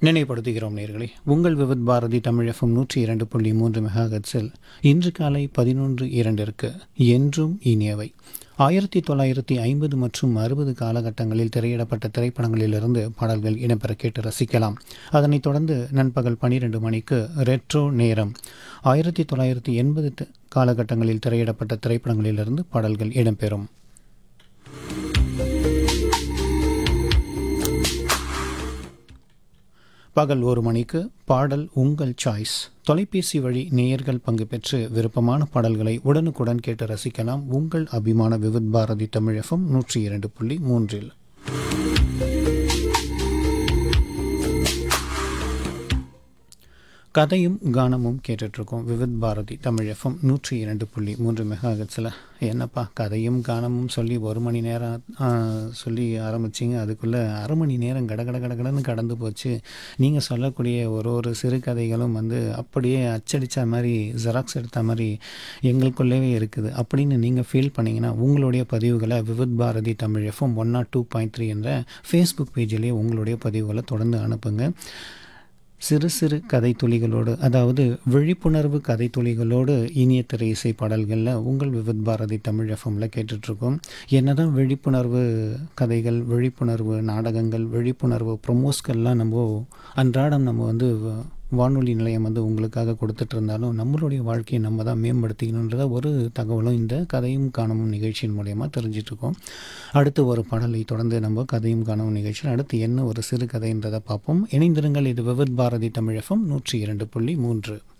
நினைவுபடுத்துகிறோம் நேர்களே உங்கள் விவித் பாரதி தமிழ் எஃப்எம் நூற்றி இரண்டு புள்ளி மூன்று மெகாஹெட்ஸில் இன்று காலை பதினொன்று இரண்டிற்கு என்றும் இனியவை ஆயிரத்தி தொள்ளாயிரத்தி ஐம்பது மற்றும் அறுபது காலகட்டங்களில் திரையிடப்பட்ட திரைப்படங்களிலிருந்து பாடல்கள் இடம்பெற கேட்டு ரசிக்கலாம் அதனைத் தொடர்ந்து நண்பகல் பனிரெண்டு மணிக்கு ரெட்ரோ நேரம் ஆயிரத்தி தொள்ளாயிரத்தி எண்பது த- காலகட்டங்களில் திரையிடப்பட்ட திரைப்படங்களிலிருந்து பாடல்கள் இடம்பெறும் பகல் ஒரு மணிக்கு பாடல் உங்கள் சாய்ஸ் தொலைபேசி வழி நேயர்கள் பங்கு பெற்று விருப்பமான பாடல்களை உடனுக்குடன் கேட்டு ரசிக்கலாம் உங்கள் அபிமான விவித் பாரதி தமிழ் எஃப்எம் நூற்றி இரண்டு புள்ளி மூன்றில் கதையும் கானமும் கேட்டுட்ருக்கோம் விவித் பாரதி தமிழ் எஃப்எம் நூற்றி இரண்டு புள்ளி மூன்று மெகாஹெட்ஸில் என்னப்பா கதையும் கானமும் சொல்லி ஒரு மணி நேரம் ஆ, சொல்லி ஆரம்பிச்சிங்க அதுக்குள்ளே அரை மணி நேரம் கட கட கட கடன்னு கடந்து போச்சு நீங்கள் சொல்லக்கூடிய ஒரு ஒரு சிறு கதைகளும் வந்து அப்படியே அச்சடித்த மாதிரி ஜெராக்ஸ் எடுத்த மாதிரி எங்களுக்குள்ளேவே இருக்குது அப்படின்னு நீங்கள் ஃபீல் பண்ணீங்கன்னா உங்களுடைய பதிவுகளை Vividh Bharati Tamil FM one nought two point three என்ற ஃபேஸ்புக் பேஜிலேயே உங்களுடைய பதிவுகளை தொடர்ந்து அனுப்புங்க சிறு சிறு கதை துளிகளோடு அதாவது விழிப்புணர்வு கதை துளிகளோடு இனிய திரை இசை பாடல்களில் உங்கள் விவித் பாரதி தமிழ் எஃப்எம்ல கேட்டுட்ருக்கோம் என்னதான் விழிப்புணர்வு கதைகள் விழிப்புணர்வு நாடகங்கள் விழிப்புணர்வு ப்ரொமோஸ்கள்லாம் நம்ம அன்றாடம் நம்ம வந்து வ- வானொலி நிலையம் வந்து உங்களுக்காக கொடுத்துட்டு இருந்தாலும் நம்மளுடைய வாழ்க்கையை நம்ம தான் மேம்படுத்திக்கணுன்றத ஒரு தகவலும் இந்த கதையும் காணவும் நிகழ்ச்சியின் மூலயமா தெரிஞ்சிட்ருக்கோம் அடுத்து ஒரு பாடலை தொடர்ந்து நம்ம கதையும் காணவும் நிகழ்ச்சியில் அடுத்து என்ன ஒரு சிறு கதைன்றதை பார்ப்போம் இணைந்திருங்கள் இது விவித் பாரதி தமிழ் எஃப்எம் நூற்றி இரண்டு புள்ளி மூன்று